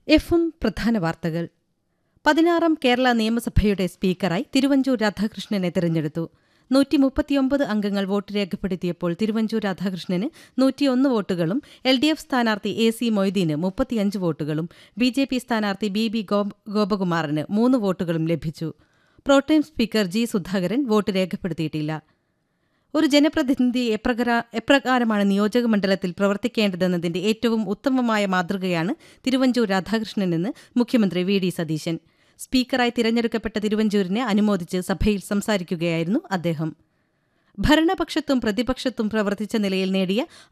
എഫും പ്രധാന വാർത്തകൾ പതിനാറാം കേരള നിയമസഭയുടെ സ്പീക്കറായി തിരുവഞ്ചൂർ രാധാകൃഷ്ണനെ തെരഞ്ഞെടുത്തു നൂറ്റി മുപ്പത്തിയൊമ്പത് അംഗങ്ങൾ വോട്ട് രേഖപ്പെടുത്തിയപ്പോൾ തിരുവഞ്ചൂർ രാധാകൃഷ്ണന് നൂറ്റിയൊന്ന് വോട്ടുകളും എൽ ഡി എഫ് സ്ഥാനാർത്ഥി എ സി മൊയ്തീന് മുപ്പത്തിയഞ്ച് വോട്ടുകളും ബി ജെ പി സ്ഥാനാർത്ഥി ബി ബി ഗോപ- ഗോപകുമാറിന് മൂന്ന് വോട്ടുകളും ലഭിച്ചു പ്രോട്ടേം സ്പീക്കർ ജി സുധാകരൻ വോട്ട് രേഖപ്പെടുത്തിയിട്ടില്ല ഒരു ജനപ്രതിനിധി എപ്രകാര എപ്രകാരമാണ് നിയോജക മണ്ഡലത്തിൽ പ്രവർത്തിക്കേണ്ടതെന്നതിന്റെ ഏറ്റവും ഉത്തമമായ മാതൃകയാണ് തിരുവഞ്ചൂർ രാധാകൃഷ്ണനെന്ന് മുഖ്യമന്ത്രി വി ഡി സതീശൻ സ്പീക്കറായി തിരഞ്ഞെടുക്കപ്പെട്ട തിരുവഞ്ചൂരിനെ അനുമോദിച്ച് സഭയിൽ സംസാരിക്കുകയായിരുന്നു അദ്ദേഹം ഭരണപക്ഷത്തും പ്രതിപക്ഷത്തും പ്രവർത്തിച്ച നിലയിൽ നേടിയ